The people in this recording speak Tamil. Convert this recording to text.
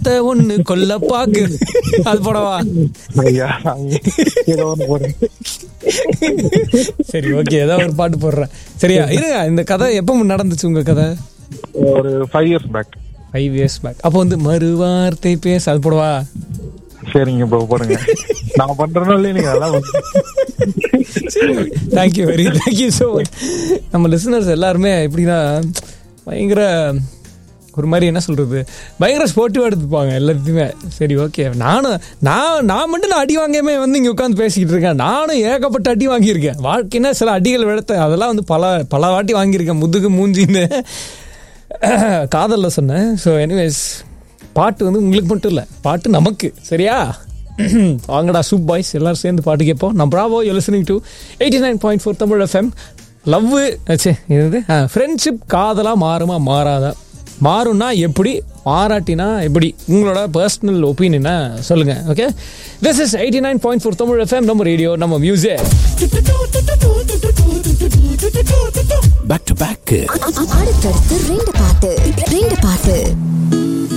காத்த ஒண்ணு கொல்ல பாக்கு அது போடவா ஐயா ஏதோ ஒன்று போடுங்க சரி ஓகே ஏதாவது ஒரு பாட்டு போடுறேன் சரியா இருங்க இந்த கதை எப்போ நடந்துச்சு உங்க கதை ஒரு five years back five years back அப்போ வந்து மறுவார்த்தை பேச அது போடவா சரிங்க ப்ரோ போடுங்க நான் பண்றேனோ இல்லையா நீங்க அதெல்லாம் thank you very thank you so much நம்ம லிசனர்ஸ் எல்லாருமே எப்படின்னா பயங்கர ஒரு மாதிரி என்ன சொல்றது பயங்கர ஸ்போர்ட்டிவாக எடுத்துப்பாங்க எல்லாத்தையுமே சரி ஓகே நானும் நான் நான் மட்டும் நான் அடி வாங்காம வந்து இங்கே உட்காந்து பேசிக்கிட்டு இருக்கேன் நானும் ஏகப்பட்ட அடி வாங்கியிருக்கேன் வாழ்க்கைன்னா சில அடிகள் விழுத்த அதெல்லாம் வந்து பல பல வாட்டி வாங்கியிருக்கேன் முதுகு மூஞ்சின்னு காதலில் சொன்னேன் ஸோ எனிவேஸ் பாட்டு வந்து உங்களுக்கு மட்டும் இல்லை பாட்டு நமக்கு சரியா வாங்கடா சூப் பாய்ஸ் எல்லாரும் சேர்ந்து பாட்டு கேட்போம் நான் bravo you listening to eighty nine point four Tamil FM love say இது ஃப்ரெண்ட்ஷிப் காதலாக மாறுமா மாறாதா மாறும்னா எப்படி மாறாட்டினா எப்படி உங்களோட பர்சனல் ஒப்பீனியனை சொல்லுங்க okay this is eighty nine point four Tamil FM நம்ம ரேடியோ நம்ம மியூசிக் பேக் டு பேக் அடுத்தடுத்து ரெண்டு பாட்டு ரெண்டு பாட்டு